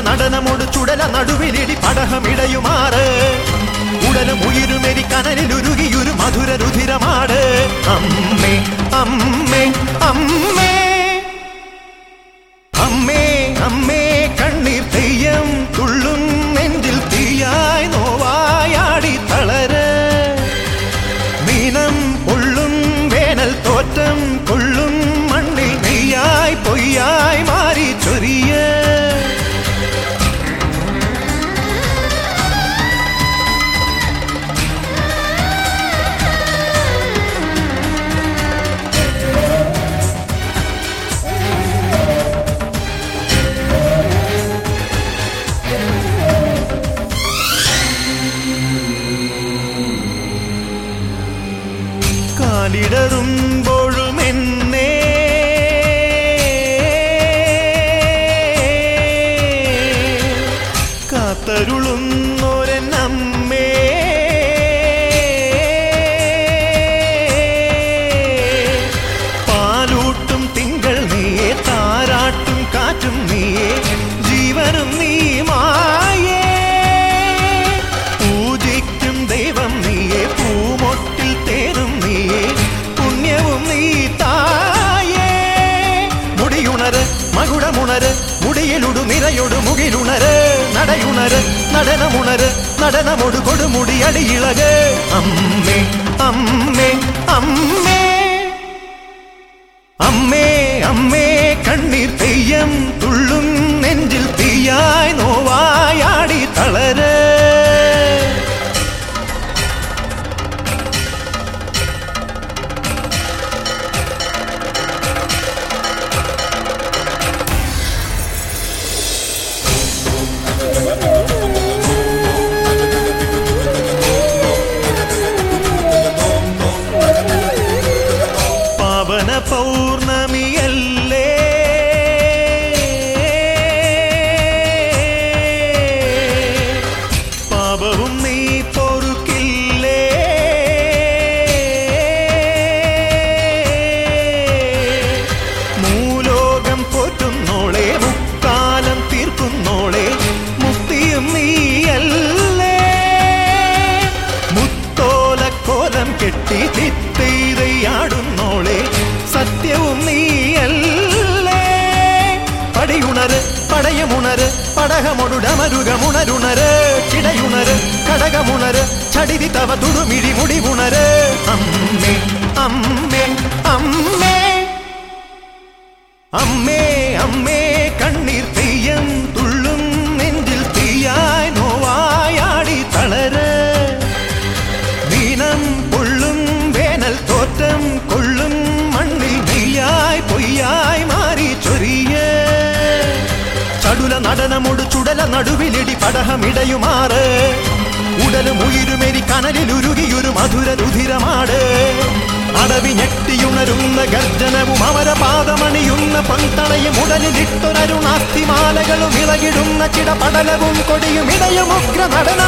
നടനമോട് ചുടല നടുവിലിടി പടഹമിടയുമാറ് ഉടലും ഉയിരുമെരി കനലിലുരുകിയൊരു മധുര രുധിരമാട് അമ്മേ അമ്മേ അമ്മേ അമ്മേ അമ്മേ കണ്ണീർ തെയ്യം തുള്ളും നെഞ്ചിൽ തീയായി നോവായാടി തളര് മീനം പൊള്ളും വേനൽ തോറ്റം കൊള്ളും മണ്ണിൽ നെയ്യായി പൊയ്യായി മാറി ചൊരിയ കാലിടറുമ്പോഴും എന്നെ കാത്തരുളുന്നോരമ്മേ പാലൂട്ടും തിങ്കൾ നീയെ താരാട്ടും കാറ്റും നീയെ ജീവനും നീ മായേ പൂജിക്കും ദൈവം നീയെ പൂമൊട്ടിൽ തേനും നീയെ പുണ്യവും നീ തായേ മുടിയുണര് മകുടമുണര് മുടിയിലുടു നിറയൊടു മുകിലുണര് നടയുണര് നടനമുണര് നടനമൊടു കൊടുമുടി അടിയിളക് അമ്മേ അമ്മേ അമ്മേ അമ്മേ അമ്മേ കണ്ണീർ തെയ്യം തുള്ളും നെഞ്ചിൽ തീയായി നോവായാടി തളര് പാവന പൗർണമിയല്ലേ പാപവും നീ പൊറുക്കില്ലേ മൂലോകം പോറ്റുന്നോളെ മുക്കാലം തീർക്കുന്നോളെ മുക്തിയും നീയല്ലേ മുത്തോലക്കോലം കെട്ടി തിത്തൈതയാടുന്നോളെ സത്യവും നീയല്ലേ പടിയുണര് പടയമുണര് പടകമൊടുടമരുകമുണരുണര് കിടയുണര് കടകമുണര് ചടിതി തവ തുടുമിഴി മുടിവുണര് അമ്മേ അമ്മേ അമ്മേ അമ്മേ അമ്മേ കണ്ണീർ തെയ്യം തുള്ളും നെഞ്ചിൽ തീയായി നോവായാടി തളര് ദീനം പൊള്ളും വേനൽ തോറ്റം കൊള്ളും മണ്ണിൽ നെയ്യായി പൊയ്യായി മാറി ചൊരിയ ചടുല നടനമൊടു ചുടല നടുവിലിടി പടഹമിടയുമാറ് ഉടലും ഉയിരുമെരി കനലിലുരുകിയൊരു മധുര രുധിരമാട് അടവി ഞെട്ടിയുണരുന്ന ഗർജനവും അമരപാദമണിയുന്ന പൊൻതണയും ഉടലിലിട്ടൊരരുണാസ്തിമാലകളും ഇളകിടുന്ന ചിടപടലവും കൊടിയും ഇടയും ഉഗ്ര നടന